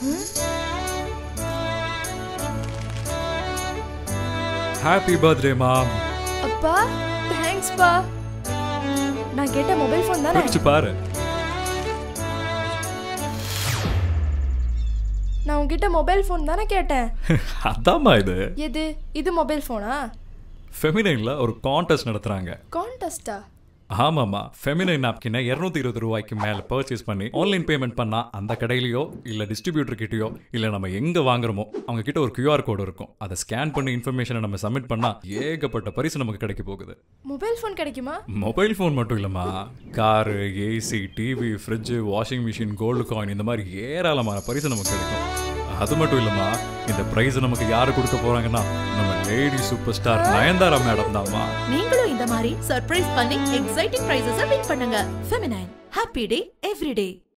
happy birthday மாம் அப்பா thanks பா நான் கேட்ட மொபைல் ஃபோன் தானே பிரிச்சு பாரு நான் உன்கிட்ட மொபைல் ஃபோன் தானே கேட்டேன் அதாம்மா இது எது இது மொபைல் ஃபோனா ஃபெமினைன்ல ஒரு கான்டெஸ்ட் நடத்துறாங்க கான்டெஸ்டா ஆமாம்மா ஃபெமினைன் நாப்கினை இரநூத்தி இருபது ரூபாய்க்கு மேலே பர்ச்சேஸ் பண்ணி ஆன்லைன் பேமெண்ட் பண்ணா அந்த கடையிலையோ இல்லை டிஸ்ட்ரிபியூட்டர் கிட்டயோ இல்லை நம்ம எங்கே வாங்குறோமோ அவங்க கிட்ட ஒரு கியூஆர் கோடு இருக்கும் அதை ஸ்கேன் பண்ணி இன்ஃபர்மேஷனை நம்ம சப்மிட் பண்ணா ஏகப்பட்ட பரிசு நமக்கு கிடைக்க போகுது மொபைல் ஃபோன் கிடைக்குமா மொபைல் ஃபோன் மட்டும் இல்லைம்மா car AC TV fridge washing machine gold coin இந்த மாதிரி ஏராளமான பரிசு நமக்கு கிடைக்கும் அது மட்டும் இல்லைம்மா இந்த ப்ரைஸ் நமக்கு யாரு கொடுக்க போறாங்கன்னா நம்ம lady super star Nayanthara madam தான்மா நீங்களும் இந்த மாதிரி சர்ப்ரைஸ் பண்ணி எக்ஸைட்டிங் prizes வின் பண்ணுங்க ஃபெமினைன் ஹாப்பி டே எவ்ரி டே